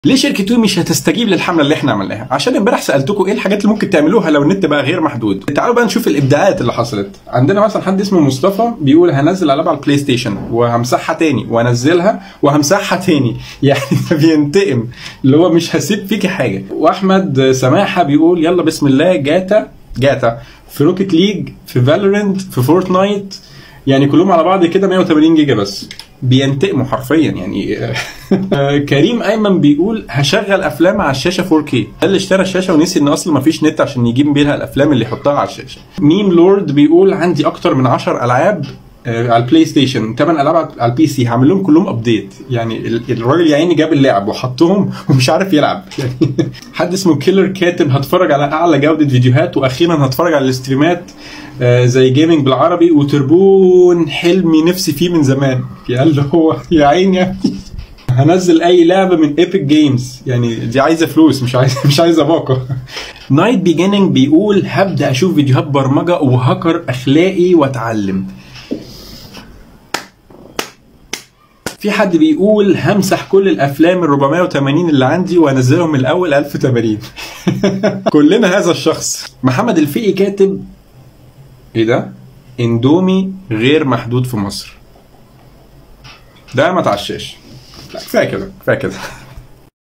ليه شركه توي مش هتستجيب للحمله اللي احنا عملناها عشان امبارح سالتكم ايه الحاجات اللي ممكن تعملوها لو النت بقى غير محدود تعالوا بقى نشوف الابداعات اللي حصلت عندنا مثلا حد اسمه مصطفى بيقول هنزل العاب على البلاي ستيشن وهمسحها تاني وانزلها وهمسحها تاني يعني بينتقم اللي هو مش هسيب فيكي حاجه واحمد سماحه بيقول يلا بسم الله جاتا جاتا في روكيت ليج في فالورنت في فورتنايت يعني كلهم على بعض كده 180 جيجا بس بينتقموا حرفيا يعني آه، كريم ايمن بيقول هشغل افلام على الشاشه 4K ده اللي اشترى الشاشه ونسي ان اصلا مفيش نت عشان يجيب بيها الافلام اللي يحطها على الشاشه ميم لورد بيقول عندي اكتر من 10 العاب آه، على البلاي ستيشن 8 العاب على البي سي هعمل لهم كلهم ابديت يعني ال- الراجل يا عيني جاب اللعب وحطهم ومش عارف يلعب يعني حد اسمه كيلر كاتب هتفرج على اعلى جوده فيديوهات واخيرا هتفرج على الاستريمات آه، زي جيمنج بالعربي وتربون حلمي نفسي فيه من زمان يا اللي هو يا عيني يا ابني. هنزل اي لعبه من ايبك جيمز يعني دي عايزه فلوس مش عايزه مش عايزه باقه نايت بيجيننج بيقول هبدا اشوف فيديوهات برمجه وهاكر اخلاقي واتعلم في حد بيقول همسح كل الافلام ال 480 اللي عندي وانزلهم من الاول 1080 كلنا هذا الشخص محمد الفقي كاتب ايه ده اندومي غير محدود في مصر ده ما تعشاش لا كفايه كده كفايه كده